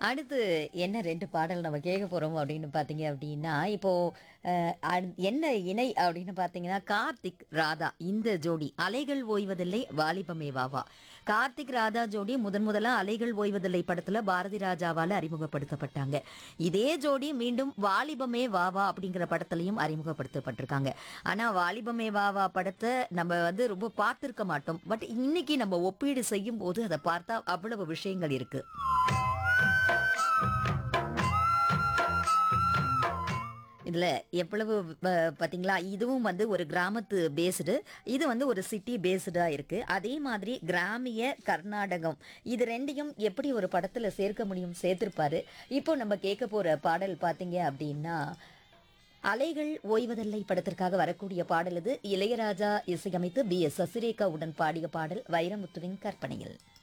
அடுத்து என்ன 2 பாடல் நம்ம கேட்க போறோம் அப்படின்னு பார்த்தீங்க அப்படின்னா, இப்போ அ அன் என்ன இணை அப்படின்னு பார்த்தீங்கன்னா, கார்த்திக், ராதா இந்த ஜோடி. அலைகள் ஓய்வதில்லை வாலிபமே வா வா. கார்த்திக், ராதா ஜோடி முதன் முதலா அலைகள் ஓய்வதில்லை படத்துல பாரதி ராஜாவால அறிமுகப்படுத்தப்பட்டாங்க. இதே ஜோடி மீண்டும் வாலிபமே வா வா அப்படிங்கிற படத்துலயும் அறிமுகப்படுத்தப்பட்டிருக்காங்க. ஆனா வாலிபமே வா வா படத்த நம்ம வந்து ரொம்ப பார்த்திருக்க மாட்டோம். பட் இன்னைக்கு நம்ம ஒப்பீடு செய்யும்போது அத பார்த்தா அவ்வளவு விஷயங்கள் இருக்கு. இதுல எவ்வளவு ப பார்த்தீங்களா? இதுவும் வந்து ஒரு கிராமத்து பேஸ்டு. இது வந்து ஒரு சிட்டி பேஸ்டா இருக்கு. அதே மாதிரி கிராமிய, கர்நாடகம் இது 2யும் எப்படி ஒரு படத்துல சேர்க்க முடியும்? சேர்த்திருப்பாரு. இப்போ நம்ம கேட்க போற பாடல் பார்த்தீங்க அப்படின்னா, அலைகள் ஓய்வதில்லை படத்திற்காக வரக்கூடிய பாடல் இது. இளையராஜா இசையமைத்து பி. எஸ். சசிரேகா உடன் பாடிய பாடல் வைரமுத்துவின் கற்பனையில்.